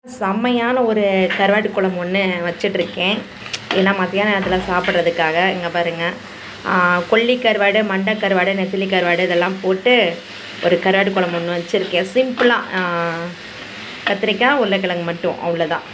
செம்மையான ஒரு கருவாட்டு குழம்பு ஒன்று வச்சிட்ருக்கேன் ஏன்னா மத்தியான நேரத்தில் சாப்பிட்றதுக்காக இங்கே பாருங்கள் கொல்லி கருவாடு மண்டை கருவாடு நெத்திலி கருவாடு இதெல்லாம் போட்டு ஒரு கருவாட்டு குழம்பு ஒன்று வச்சுருக்கேன் சிம்பிளாக கத்திரிக்காய் உருளைக்கிழங்கு மட்டும் அவ்வளோதான்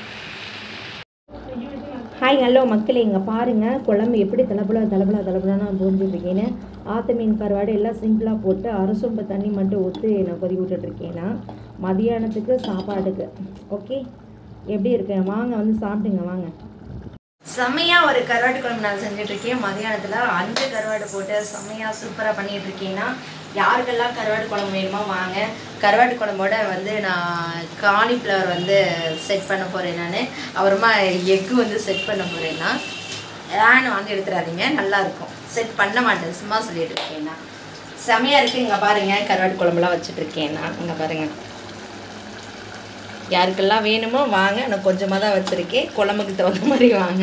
ஹாய் ஹலோ மக்களே இங்கே பாருங்கள் குழம்பு எப்படி தலப்புலா தலப்புலா தலப்புலான்னு புரிஞ்சுட்ருக்கேன்னு ஆற்று மீன் கருவாடு எல்லாம் சிம்பிளாக போட்டு அரசொம்பு தண்ணி மட்டும் ஊற்றி நான் கொதி விட்டுட்ருக்கேன்னா மதியானத்துக்கு சாப்பாடுக்கு ஓகே எப்படி இருக்கு வாங்க வந்து சாப்பிடுங்க வாங்க செம்மையாக ஒரு கருவாட்டு குழம்பு நான் செஞ்சுட்ருக்கேன் மதியானத்தில் அஞ்சு கருவாடு போட்டு செம்மையாக சூப்பராக பண்ணிகிட்ருக்கேன்னா யாருக்கெல்லாம் கருவாடு குழம்பு வேணுமோ வாங்க கருவாட்டு குழம்போட வந்து நான் காலிஃப்ளவர் வந்து செட் பண்ண போகிறேன் நான் அப்புறமா எக்கு வந்து செட் பண்ண போகிறேன்னா ஏன்னு வாங்கி எடுத்துடாதீங்க நல்லாயிருக்கும் செட் பண்ண மாட்டேன் சும்மா சொல்லிட்டு இருக்கேன்னா செமையாக இருக்குது இங்கே பாருங்கள் கருவாட்டு குழம்புலாம் வச்சுட்ருக்கேன் நான் இங்கே பாருங்கள் யாருக்கெல்லாம் வேணுமோ வாங்க நான் கொஞ்சமாக தான் வச்சுருக்கேன் குழம்புக்கு தகுந்த மாதிரி வாங்க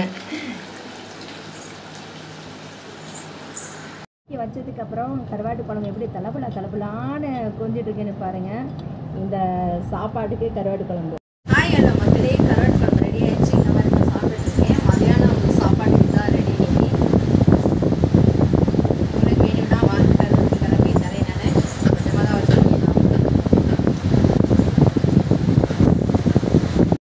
வச்சதுக்கு அப்புறம் கருவாட்டு குழம்பு எப்படி தலப்புலா தலப்புலான்னு கொஞ்சிட்டு இருக்கேன்னு பாருங்க இந்த சாப்பாட்டுக்கு கருவாட்டு குழம்பு ஹாய் ஹலோ மக்களே கருவாட்டு